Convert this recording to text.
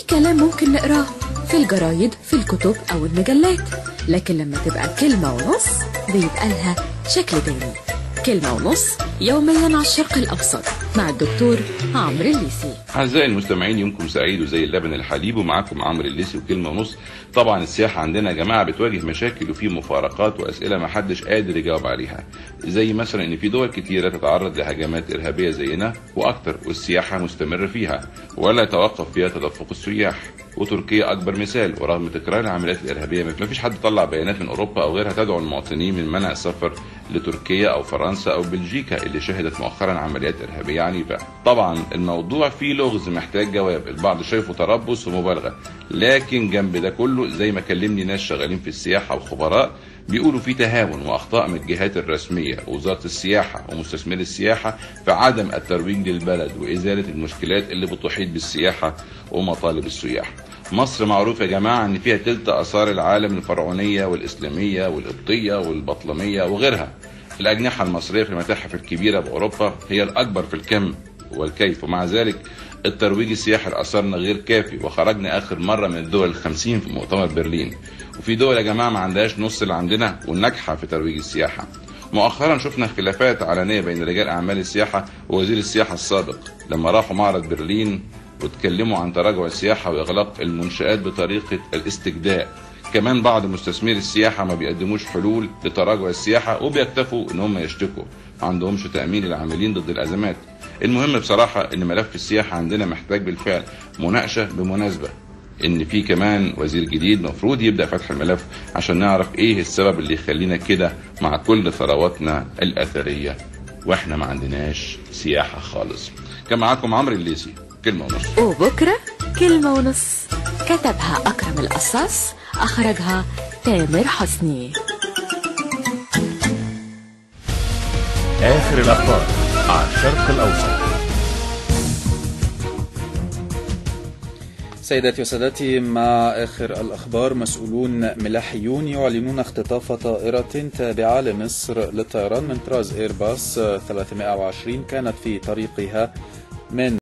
كلام ممكن نقراه في الجرايد في الكتب أو المجلات لكن لما تبقى كلمة ونص بيبقى لها شكل تاني كلمة ونص يوميا على الشرق الأوسط مع الدكتور عمرو الليسي أعزائي المستمعين يومكم سعيد وزي اللبن الحليب ومعاكم عمرو الليسي وكلمة ونص طبعا السياحة عندنا يا جماعة بتواجه مشاكل وفي مفارقات وأسئلة ما حدش قادر يجاوب عليها زي مثلا إن في دول كتيرة تتعرض لهجمات إرهابية زينا وأكتر والسياحة مستمرة فيها ولا يتوقف فيها تدفق السياح وتركيا أكبر مثال ورغم تكرار العمليات الإرهابية ما فيش حد طلع بيانات من أوروبا أو غيرها تدعو المواطنين من منع السفر لتركيا أو فرنسا أو بلجيكا اللي شهدت مؤخرا عمليات إرهابية عنيفة طبعا الموضوع فيه لغز محتاج جواب البعض شايفه تربص ومبالغة لكن جنب ده كله زي ما كلمني ناس شغالين في السياحة وخبراء بيقولوا في تهاون واخطاء من الجهات الرسميه ووزاره السياحه ومستثمري السياحه في عدم الترويج للبلد وازاله المشكلات اللي بتحيط بالسياحه ومطالب السياح. مصر معروف يا جماعه ان فيها تلت اثار العالم الفرعونيه والاسلاميه والقبطيه والبطلميه وغيرها. الاجنحه المصريه في المتاحف الكبيره باوروبا هي الاكبر في الكم والكيف ومع ذلك الترويج السياحي لآثارنا غير كافي وخرجنا آخر مرة من الدول الخمسين في مؤتمر برلين وفي دول يا جماعة ما عندهاش نص اللي عندنا وناجحة في ترويج السياحة مؤخرا شفنا خلافات علنية بين رجال أعمال السياحة ووزير السياحة السابق لما راحوا معرض برلين واتكلموا عن تراجع السياحة وإغلاق المنشآت بطريقة الاستجداء كمان بعض مستثمري السياحة ما بيقدموش حلول لتراجع السياحة وبيكتفوا ان هم يشتكوا ما عندهمش تأمين العاملين ضد الأزمات المهم بصراحة ان ملف السياحة عندنا محتاج بالفعل مناقشة بمناسبة ان في كمان وزير جديد مفروض يبدأ فتح الملف عشان نعرف ايه السبب اللي يخلينا كده مع كل ثرواتنا الأثرية واحنا ما عندناش سياحة خالص كان معاكم عمرو الليسي كلمة ونص وبكرة كلمة ونص كتبها أكرم القصاص أخرجها تامر حسني آخر الأخبار على الشرق الأوسط سيداتي وسادتي مع آخر الأخبار مسؤولون ملاحيون يعلنون اختطاف طائرة تابعة لمصر للطيران من طراز إيرباص 320 كانت في طريقها من